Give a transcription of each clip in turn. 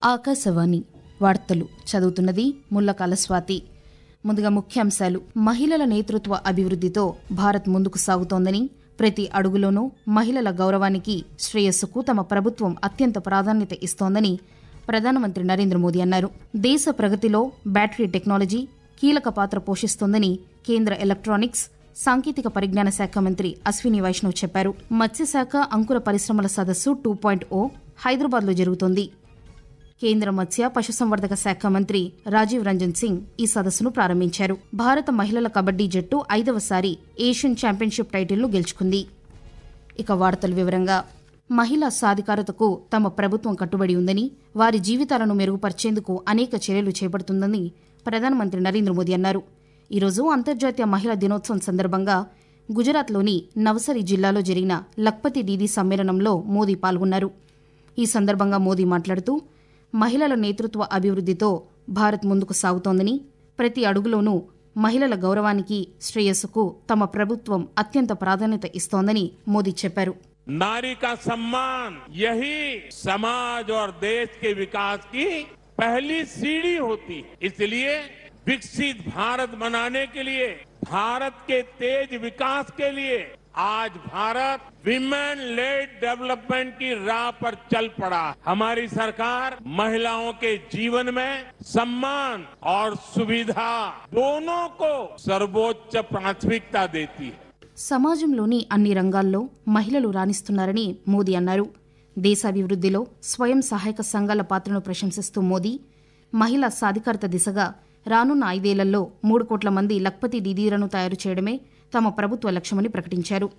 ఆకాశవాణి వార్తలు చదువుతున్నది ముల్లకాల స్వాతి ముందుగా ముఖ్యాంశాలు మహిళల నేతృత్వ అభివృద్ధితో భారత్ ముందుకు సాగుతోందని ప్రతి అడుగులోనూ మహిళల గౌరవానికి శ్రేయస్సుకు తమ ప్రభుత్వం అత్యంత ప్రాధాన్యత ఇస్తోందని ప్రధానమంత్రి నరేంద్ర మోదీ అన్నారు దేశ ప్రగతిలో బ్యాటరీ టెక్నాలజీ కీలక పాత్ర పోషిస్తోందని కేంద్ర ఎలక్ట్రానిక్స్ సాంకేతిక పరిజ్ఞాన శాఖ మంత్రి అశ్విని వైష్ణవ్ చెప్పారు మత్స్యశాఖ అంకుర పరిశ్రమల సదస్సు టూ పాయింట్ ఓ హైదరాబాద్లో జరుగుతోంది కేంద్ర మత్స్య పశుసంవర్ధక శాఖ మంత్రి రాజీవ్ రంజన్ సింగ్ ఈ సదస్సును ప్రారంభించారు భారత మహిళల కబడ్డీ జట్టు ఐదవసారి ఏషియన్ ఛాంపియన్షిప్ టైటిల్ను గెలుచుకుంది ఇక వార్తల వివరంగా మహిళా సాధికారతకు తమ ప్రభుత్వం కట్టుబడి ఉందని వారి జీవితాలను మెరుగుపరిచేందుకు అనేక చర్యలు చేపడుతుందని ప్రధానమంత్రి నరేంద్ర మోదీ అన్నారు ఈరోజు అంతర్జాతీయ మహిళా దినోత్సవం సందర్భంగా గుజరాత్లోని నవసరి జిల్లాలో జరిగిన లక్పతి దీదీ సమ్మేళనంలో మోదీ పాల్గొన్నారు ఈ సందర్భంగా మోదీ మాట్లాడుతూ మహిళల నేతృత్వ అభివృద్ధితో భారత్ ముందుకు సాగుతోందని ప్రతి అడుగులోనూ మహిళల గౌరవానికి శ్రేయస్సుకు తమ ప్రభుత్వం అత్యంత ప్రాధాన్యత ఇస్తోందని మోదీ చెప్పారు नारी का सम्मान यही समाज और देश के विकास की पहली सीढ़ी होती है इसलिए विकसित भारत बनाने के लिए भारत के तेज विकास के लिए आज भारत विमेन लेड डेवलपमेंट की राह पर चल पड़ा हमारी सरकार महिलाओं के जीवन में सम्मान और सुविधा दोनों को सर्वोच्च प्राथमिकता देती है సమాజంలోని అన్ని రంగాల్లో మహిళలు రాణిస్తున్నారని మోదీ అన్నారు దేశాభివృద్ధిలో స్వయం సహాయక సంఘాల పాత్రను ప్రశంసిస్తూ మోదీ మహిళా సాధికారత దిశగా రానున్న ఐదేళ్లలో మూడు కోట్ల మంది లక్పతి దీదీలను తయారు చేయడమే తమ ప్రభుత్వ లక్ష్యమని ప్రకటించారు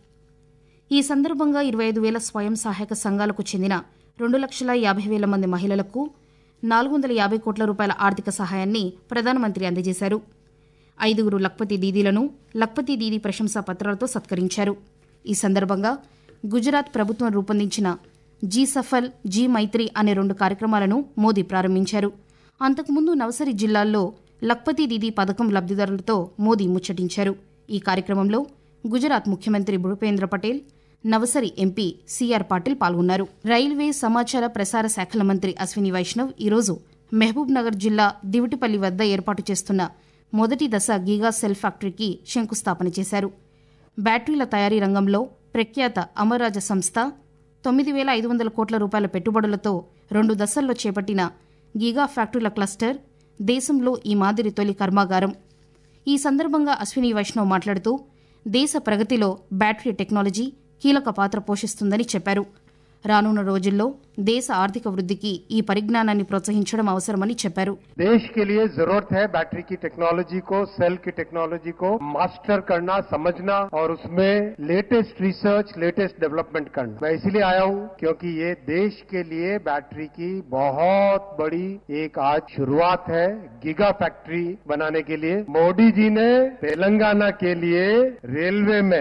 ఈ సందర్భంగా ఇరవై ఐదు వేల స్వయం సహాయక సంఘాలకు చెందిన రెండు లక్షల యాభై వేల మంది మహిళలకు నాలుగు వందల యాభై కోట్ల రూపాయల ఆర్థిక సహాయాన్ని ప్రధానమంత్రి అందజేశారు ఐదుగురు లక్పతి దీదీలను లక్పతి దీదీ ప్రశంసా పత్రాలతో సత్కరించారు ఈ సందర్భంగా గుజరాత్ ప్రభుత్వం రూపొందించిన జీ సఫల్ జీ మైత్రి అనే రెండు కార్యక్రమాలను మోదీ ప్రారంభించారు అంతకుముందు నవసరి జిల్లాల్లో లక్పతి దీదీ పథకం లబ్దిదారులతో మోదీ ముచ్చటించారు ఈ కార్యక్రమంలో గుజరాత్ ముఖ్యమంత్రి భూపేంద్ర పటేల్ నవసరి ఎంపీ సిఆర్ పాటిల్ పాల్గొన్నారు రైల్వే సమాచార ప్రసార శాఖల మంత్రి అశ్విని వైష్ణవ్ ఈరోజు మహబూబ్ నగర్ జిల్లా దివిటిపల్లి వద్ద ఏర్పాటు చేస్తున్న మొదటి దశ గీగా సెల్ ఫ్యాక్టరీకి శంకుస్థాపన చేశారు బ్యాటరీల తయారీ రంగంలో ప్రఖ్యాత అమర్రాజ సంస్థ తొమ్మిది వేల ఐదు వందల కోట్ల రూపాయల పెట్టుబడులతో రెండు దశల్లో చేపట్టిన గీగా ఫ్యాక్టరీల క్లస్టర్ దేశంలో ఈ మాదిరి తొలి కర్మాగారం ఈ సందర్భంగా అశ్విని వైష్ణవ్ మాట్లాడుతూ దేశ ప్రగతిలో బ్యాటరీ టెక్నాలజీ కీలక పాత్ర పోషిస్తుందని చెప్పారు రానున్న రోజుల్లో దేశ ఆర్థిక వృద్ధికి ఈ పరిజ్ఞానాన్ని ప్రోత్సహించడం అవసరమని చెప్పారు देश के लिए जरूरत है बैटरी की टेक्नोलॉजी को सेल की टेक्नोलॉजी को मास्टर करना समझना और उसमें लेटेस्ट रिसर्च लेटेस्ट डेवलपमेंट करना मैं इसलिए आया हूं क्योंकि ये देश के लिए बैटरी की बहुत बड़ी एक आज शुरुआत है गीगा फैक्ट्री बनाने के लिए मोदी जी ने तेलंगाना के लिए रेलवे में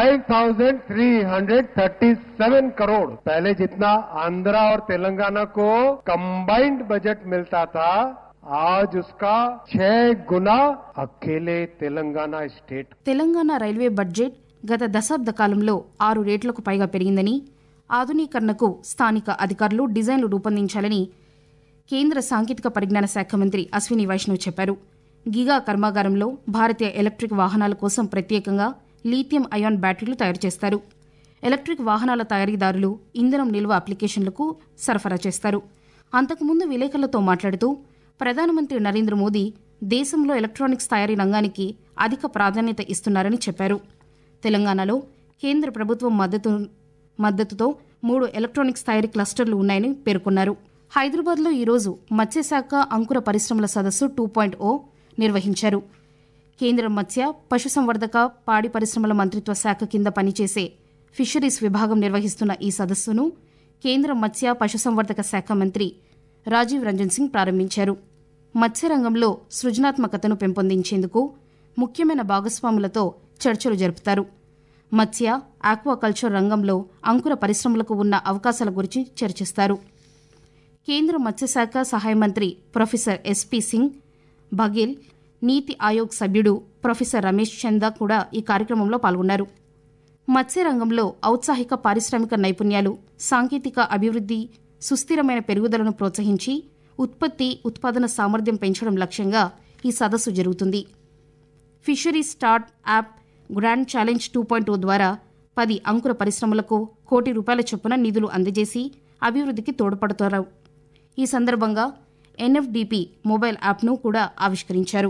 5,337 करोड़ पहले जितना आंध्रा और तेलंगाना को कंबाइंड बजट मिलता था आज उसका छह गुना अकेले Telangana state Telangana railway budget గత దశాబ్ద కాలంలో ఆరు రేట్లకు పైగా పెరిగిందని ఆధునీకరణకు స్థానిక అధికారులు డిజైన్లు రూపొందించాలని కేంద్ర సాంకేతిక పరిజ్ఞాన శాఖ మంత్రి అశ్విని వైష్ణవ్ చెప్పారు గిగా కర్మాగారంలో భారతీయ ఎలక్ట్రిక్ వాహనాల కోసం ప్రత్యేకంగా లీథియం అయాన్ బ్యాటరీలు తయారు చేస్తారు ఎలక్ట్రిక్ వాహనాల తయారీదారులు ఇంధనం నిల్వ అప్లికేషన్లకు సరఫరా చేస్తారు అంతకుముందు విలేకరులతో మాట్లాడుతూ ప్రధానమంత్రి నరేంద్ర మోదీ దేశంలో ఎలక్ట్రానిక్స్ తయారీ రంగానికి అధిక ప్రాధాన్యత ఇస్తున్నారని చెప్పారు తెలంగాణలో కేంద్ర ప్రభుత్వం మద్దతు మద్దతుతో మూడు ఎలక్ట్రానిక్స్ తయారీ క్లస్టర్లు ఉన్నాయని పేర్కొన్నారు హైదరాబాద్లో ఈరోజు మత్స్యశాఖ అంకుర పరిశ్రమల సదస్సు టూ పాయింట్ ఓ నిర్వహించారు కేంద్ర మత్స్య పశుసంవర్ధక పాడి పరిశ్రమల మంత్రిత్వ శాఖ కింద పనిచేసే ఫిషరీస్ విభాగం నిర్వహిస్తున్న ఈ సదస్సును కేంద్ర మత్స్య పశుసంవర్ధక శాఖ మంత్రి రాజీవ్ రంజన్ సింగ్ ప్రారంభించారు మత్స్యరంగంలో సృజనాత్మకతను పెంపొందించేందుకు ముఖ్యమైన భాగస్వాములతో చర్చలు జరుపుతారు మత్స్య ఆక్వాకల్చర్ రంగంలో అంకుర పరిశ్రమలకు ఉన్న అవకాశాల గురించి చర్చిస్తారు కేంద్ర మత్స్యశాఖ సహాయ మంత్రి ప్రొఫెసర్ ఎస్పీ సింగ్ బఘేల్ నీతి ఆయోగ్ సభ్యుడు ప్రొఫెసర్ రమేష్ చందా కూడా ఈ కార్యక్రమంలో పాల్గొన్నారు మత్స్యరంగంలో ఔత్సాహిక పారిశ్రామిక నైపుణ్యాలు సాంకేతిక అభివృద్ధి సుస్థిరమైన పెరుగుదలను ప్రోత్సహించి ఉత్పత్తి ఉత్పాదన సామర్థ్యం పెంచడం లక్ష్యంగా ఈ సదస్సు జరుగుతుంది fishery startup grand challenge two point O ద్వారా పది అంకుర పరిశ్రమలకు కోటి రూపాయల చొప్పున నిధులు అందజేసి అభివృద్ధికి తోడ్పడుతారు ఈ సందర్భంగా ఎన్ఎఫ్డిపి మొబైల్ యాప్ను కూడా ఆవిష్కరించారు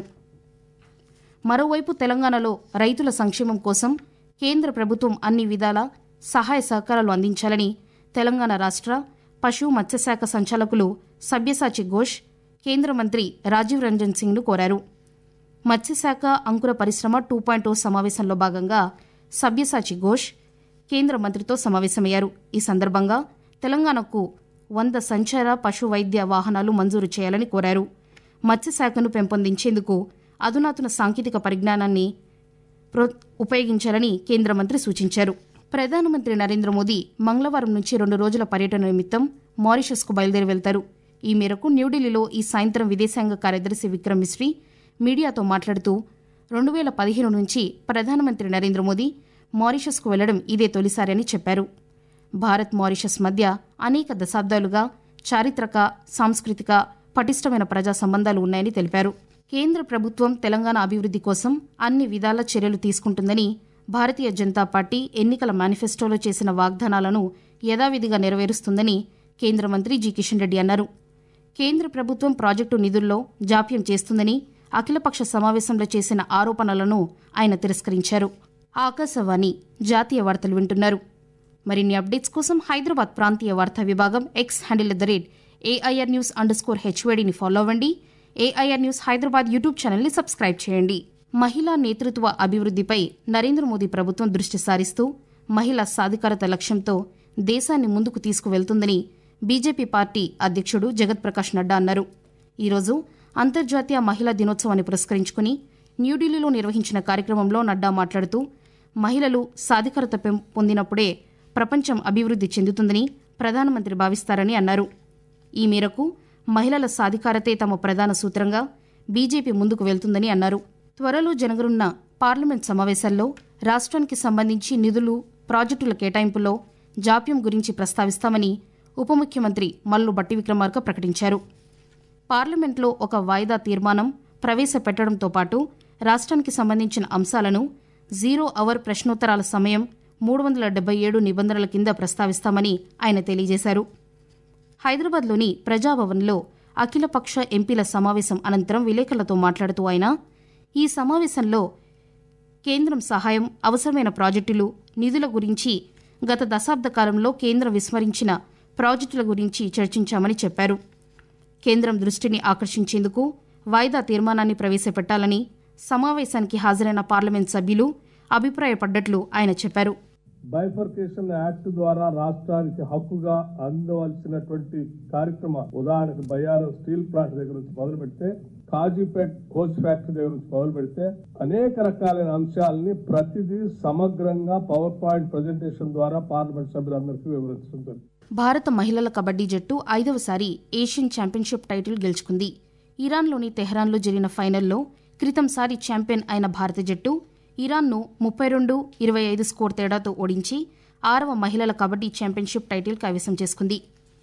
మరోవైపు తెలంగాణలో రైతుల సంక్షేమం కోసం కేంద్ర ప్రభుత్వం అన్ని విధాల సహాయ సహకారాలు అందించాలని తెలంగాణ రాష్ట్ర పశు మత్స్యశాఖ సంచాలకులు సబ్యసాచి ఘోష్ కేంద్ర మంత్రి రాజీవ్ రంజన్ సింగ్ను కోరారు మత్స్యశాఖ అంకుర పరిశ్రమ టూ పాయింట్ ఓ సమావేశంలో భాగంగా సబ్యసాచి ఘోష్ కేంద్ర మంత్రితో సమావేశమయ్యారు ఈ సందర్భంగా తెలంగాణకు వంద సంచార పశు వైద్య వాహనాలు మంజూరు చేయాలని కోరారు మత్స్యశాఖను పెంపొందించేందుకు అధునాతన సాంకేతిక పరిజ్ఞానాన్ని ప్రో ఉపయోగించాలని కేంద్ర మంత్రి సూచించారు ప్రధానమంత్రి నరేంద్ర మోదీ మంగళవారం నుంచి రెండు రోజుల పర్యటన నిమిత్తం మారిషస్కు బయలుదేరి వెళ్తారు ఈ మేరకు న్యూఢిల్లీలో ఈ సాయంత్రం విదేశాంగ కార్యదర్శి విక్రమ్ మిశ్రీ మీడియాతో మాట్లాడుతూ రెండు వేల పదిహేను నుంచి ప్రధానమంత్రి నరేంద్ర మోదీ మారిషస్కు వెళ్లడం ఇదే తొలిసారి అని చెప్పారు భారత్ మారిషస్ మధ్య అనేక దశాబ్దాలుగా చారిత్రక సాంస్కృతిక పటిష్టమైన ప్రజా సంబంధాలు ఉన్నాయని తెలిపారు కేంద్ర ప్రభుత్వం తెలంగాణ అభివృద్ది కోసం అన్ని విధాల చర్యలు తీసుకుంటుందని భారతీయ జనతా పార్టీ ఎన్నికల మేనిఫెస్టోలో చేసిన వాగ్దానాలను యథావిధిగా నెరవేరుస్తుందని కేంద్ర మంత్రి జి కిషన్ రెడ్డి అన్నారు కేంద్ర ప్రభుత్వం ప్రాజెక్టు నిధుల్లో జాప్యం చేస్తుందని అఖిలపక్ష సమావేశంలో చేసిన ఆరోపణలను ఆయన తిరస్కరించారు ఆకాశవాణి జాతీయ వార్తలు వింటున్నారు మరిన్ని అప్డేట్స్ కోసం హైదరాబాద్ ప్రాంతీయ వార్తా విభాగం X handle the rate AIR news underscore హెచ్వేడిని ఫాలో అవ్వండి ఏఐఆర్ న్యూస్ హైదరాబాద్ యూట్యూబ్ ఛానల్ని సబ్స్క్రైబ్ చేయండి మహిళా నేతృత్వ అభివృద్దిపై నరేంద్ర మోదీ ప్రభుత్వం దృష్టి సారిస్తూ మహిళా సాధికారత లక్ష్యంతో దేశాన్ని ముందుకు తీసుకువెళ్తుందని బీజేపీ పార్టీ అధ్యక్షుడు జగత్ ప్రకాష్ నడ్డా అన్నారు ఈరోజు అంతర్జాతీయ మహిళా దినోత్సవాన్ని పురస్కరించుకుని న్యూఢిల్లీలో నిర్వహించిన కార్యక్రమంలో నడ్డా మాట్లాడుతూ మహిళలు సాధికారత పెం- పొందినప్పుడే ప్రపంచం అభివృద్ది చెందుతుందని ప్రధానమంత్రి భావిస్తారని అన్నారు ఈ మేరకు మహిళల సాధికారతే తమ ప్రధాన సూత్రంగా బీజేపీ ముందుకు వెళ్తుందని అన్నారు త్వరలో జరగనున్న పార్లమెంట్ సమావేశాల్లో రాష్ట్రానికి సంబంధించి నిధులు ప్రాజెక్టుల కేటాయింపులో జాప్యం గురించి ప్రస్తావిస్తామని ఉప ముఖ్యమంత్రి మల్లు బట్టి విక్రమార్క ప్రకటించారు పార్లమెంట్లో ఒక వాయిదా తీర్మానం ప్రవేశపెట్టడంతో పాటు రాష్ట్రానికి సంబంధించిన అంశాలను జీరో అవర్ ప్రశ్నోత్తరాల సమయం మూడు వందల డెబ్బై ఏడు నిబంధనల కింద ప్రస్తావిస్తామని ఆయన తెలియజేశారు హైదరాబాద్లోని ప్రజాభవన్లో అఖిలపక్ష ఎంపీల సమావేశం అనంతరం విలేకరులతో మాట్లాడుతూ ఆయన ఈ సమావేశంలో కేంద్రం సహాయం అవసరమైన ప్రాజెక్టులు నిధుల గురించి గత దశాబ్ద కాలంలో కేంద్రం విస్మరించిన ప్రాజెక్టుల గురించి చర్చించామని చెప్పారు కేంద్రం దృష్టిని ఆకర్షించేందుకు వాయిదా తీర్మానాన్ని ప్రవేశపెట్టాలని సమావేశానికి హాజరైన పార్లమెంట్ సభ్యులు అభిప్రాయపడ్డట్లు ఆయన చెప్పారు బైఫర్కేషన్ యాక్ట్ ద్వారా రాష్ట్రానికి హక్కుగా అందవలసినటువంటి కార్యక్రమ ఉదాహరణకు బయ్యారం స్టీల్ ప్లాంట్ దగ్గర నుంచి మొదలు పెడితే కాజీపేట్ కోచ్ ఫ్యాక్టరీ దగ్గర నుంచి మొదలు పెడితే అనేక రకాలైన అంశాలని ప్రతిదీ సమగ్రంగా పవర్ పాయింట్ ప్రజెంటేషన్ ద్వారా పార్లమెంట్ సభ్యులందరికీ వివరించడం జరిగింది భారత మహిళల కబడ్డీ జట్టు ఐదవసారి ఏషియన్ ఛాంపియన్షిప్ టైటిల్ గెలుచుకుంది ఇరాన్లోని తెహ్రాన్లో జరిగిన ఫైనల్లో క్రితంసారి ఛాంపియన్ అయిన భారత జట్టు ఇరాన్ను ముప్పై రెండు ఇరవై ఐదు స్కోర్ తేడాతో ఓడించి ఆరవ మహిళల కబడ్డీ ఛాంపియన్షిప్ టైటిల్ కైవసం చేసుకుంది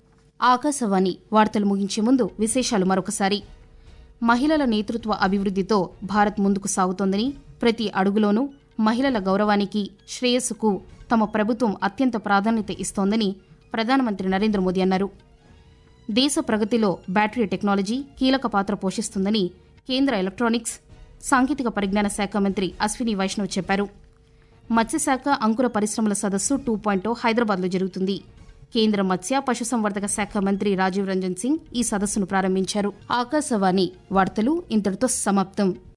ఆకాశవాణి వార్తలు ముగించే ముందు విశేషాలు మరొకసారి మహిళల నేతృత్వ అభివృద్ధితో భారత్ ముందుకు సాగుతోందని ప్రతి అడుగులోనూ మహిళల గౌరవానికి శ్రేయస్సుకు తమ ప్రభుత్వం అత్యంత ప్రాధాన్యత ఇస్తోందని ప్రధానమంత్రి నరేంద్ర మోదీ అన్నారు దేశ ప్రగతిలో బ్యాటరీ టెక్నాలజీ కీలక పాత్ర పోషిస్తుందని కేంద్ర ఎలక్ట్రానిక్స్ సాంకేతిక పరిజ్ఞాన శాఖ మంత్రి అశ్విని వైష్ణవ్ చెప్పారు మత్స్యశాఖ అంకుర పరిశ్రమల సదస్సు టూ పాయింట్ హైదరాబాద్లో జరుగుతుంది కేంద్ర మత్స్య పశుసంవర్ధక శాఖ మంత్రి రాజీవ్ రంజన్ సింగ్ ఈ సదస్సును ప్రారంభించారు ఆకాశవాణి వార్తలు ఇంతటితో సమాప్తం